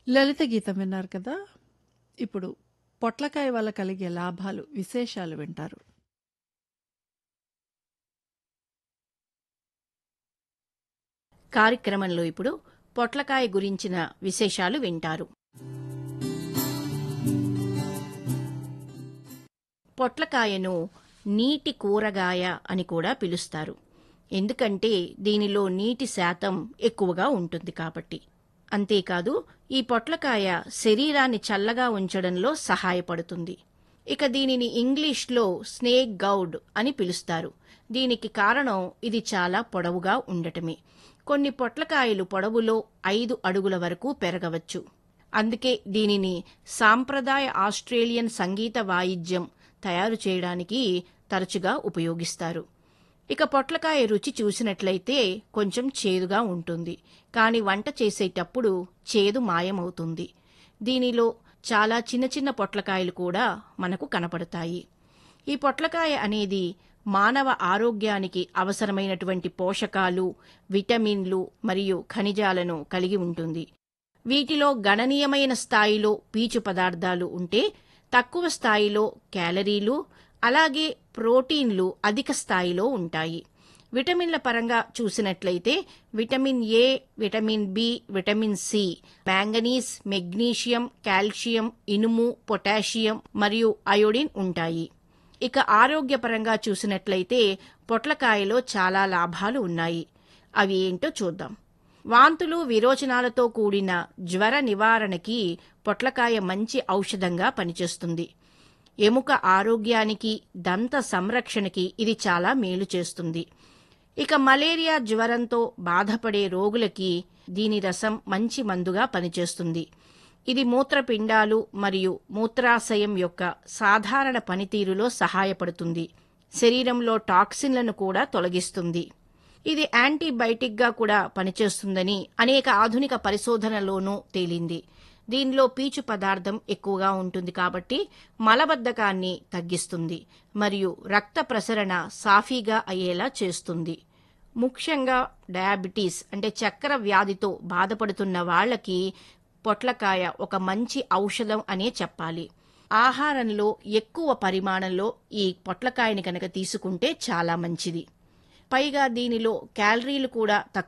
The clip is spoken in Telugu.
లలిత గీతం విన్నారు కదా ఇప్పుడు పొట్లకాయ వల్ల కలిగే లాభాలు విశేషాలు వింటారు కార్యక్రమంలో ఇప్పుడు పొట్లకాయ గురించిన విశేషాలు వింటారు పొట్లకాయను నీటి కూరగాయ అని కూడా పిలుస్తారు ఎందుకంటే దీనిలో నీటి శాతం ఎక్కువగా ఉంటుంది కాబట్టి అంతేకాదు ఈ పొట్లకాయ శరీరాన్ని చల్లగా ఉంచడంలో సహాయపడుతుంది ఇక దీనిని ఇంగ్లీష్లో స్నేక్ గౌడ్ అని పిలుస్తారు దీనికి కారణం ఇది చాలా పొడవుగా ఉండటమే కొన్ని పొట్లకాయలు పొడవులో ఐదు అడుగుల వరకు పెరగవచ్చు అందుకే దీనిని సాంప్రదాయ ఆస్ట్రేలియన్ సంగీత వాయిద్యం తయారు చేయడానికి తరచుగా ఉపయోగిస్తారు ఇక పొట్లకాయ రుచి చూసినట్లయితే కొంచెం చేదుగా ఉంటుంది కాని వంట చేసేటప్పుడు చేదు మాయమవుతుంది దీనిలో చాలా చిన్న చిన్న పొట్లకాయలు కూడా మనకు కనపడతాయి ఈ పొట్లకాయ అనేది మానవ ఆరోగ్యానికి అవసరమైనటువంటి పోషకాలు విటమిన్లు మరియు ఖనిజాలను కలిగి ఉంటుంది వీటిలో గణనీయమైన స్థాయిలో పీచు పదార్థాలు ఉంటే తక్కువ స్థాయిలో క్యాలరీలు అలాగే ప్రోటీన్లు అధిక స్థాయిలో ఉంటాయి విటమిన్ల పరంగా చూసినట్లయితే vitamin A vitamin B vitamin C manganese magnesium calcium ఇనుము పొటాషియం మరియు అయోడిన్ ఉంటాయి ఇక ఆరోగ్యపరంగా చూసినట్లయితే పొట్లకాయలో చాలా లాభాలు ఉన్నాయి అవి ఏంటో చూద్దాం వాంతులు విరోచనాలతో కూడిన జ్వర నివారణకి పొట్లకాయ మంచి ఔషధంగా పనిచేస్తుంది ఎముక ఆరోగ్యానికి దంత సంరక్షణకి ఇది చాలా మేలు చేస్తుంది ఇక మలేరియా జ్వరంతో బాధపడే రోగులకి దీని రసం మంచి మందుగా పనిచేస్తుంది ఇది మూత్రపిండాలు మరియు మూత్రాశయం యొక్క సాధారణ పనితీరులో సహాయపడుతుంది శరీరంలో టాక్సిన్లను కూడా తొలగిస్తుంది ఇది యాంటీబయాటిక్గా కూడా పనిచేస్తుందని అనేక ఆధునిక పరిశోధనలోనూ తేలింది దీనిలో పీచు పదార్థం ఎక్కువగా ఉంటుంది కాబట్టి మలబద్ధకాన్ని తగ్గిస్తుంది మరియు రక్త ప్రసరణ సాఫీగా అయ్యేలా చేస్తుంది ముఖ్యంగా డయాబెటీస్ అంటే చక్కెర వ్యాధితో బాధపడుతున్న వాళ్ళకి పొట్లకాయ ఒక మంచి ఔషధం అనే చెప్పాలి ఆహారంలో ఎక్కువ పరిమాణంలో ఈ పొట్లకాయని కనుక తీసుకుంటే చాలా మంచిది పైగా దీనిలో క్యాలరీలు కూడా తక్కువ